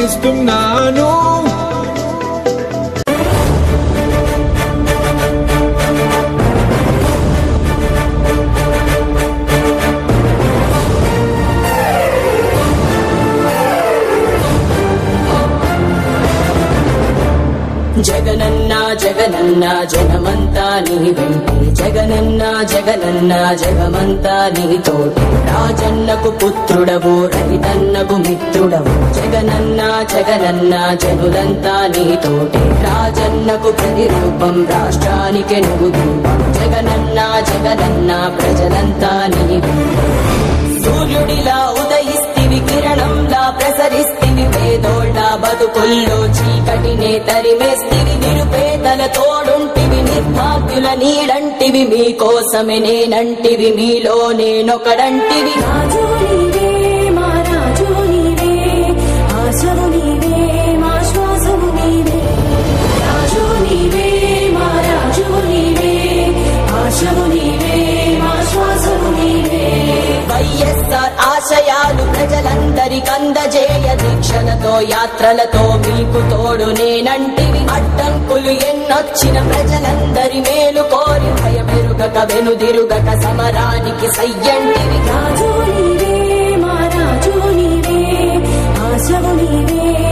ఇస్తున్నాను జగనన్న జగనన్న జగమంతా నీ వెంటే జగనన్న జగనన్న జగమంతా నీ తోటి రాజన్నకు పుత్రుడవు రైతన్నకు మిత్రుడవు జగనన్న జగనన్న జనులంతా నీ తోటి రాజన్నకు ప్రతిరూపం రాష్ట్రానికి నువ్వు దీపం జగనన్న జగనన్న ప్రజలంతా నీ వెంటే సూర్యుడిలా ఉదయిస్తివి కిరణంలా ప్రసరిస్తివి పేదోళ్ళ బతుకుల్లో చీకటినే తరిమేస్తివి నిరుపేదల తోడుంటివి నిర్భాగ్యుల నీడంటివి మీకోసమే నేనంటివి మీలో నేనొకడంటివి రాజు నీవే మా రాజు నీవే ఆశవు నీవే మా శ్వాసము నీవే రాజు నీవే మా రాజు నీవే ఆశవు నీవే మా శ్వాసము నీవే వైఎస్ఆర్ ఆశయాలు ప్రజలందరికందజేయ దీక్షలతో యాత్రలతో మీకు తోడు నేనంటివి అడ్డంకులు ఎన్నొచ్చిన ప్రజలందరి మేలు కోరి భయమెరుగక వెనుదిరుగక సమరానికి సయ్యంటివి రాజు నీవే మా రాజు నీవే ఆశవు నీవే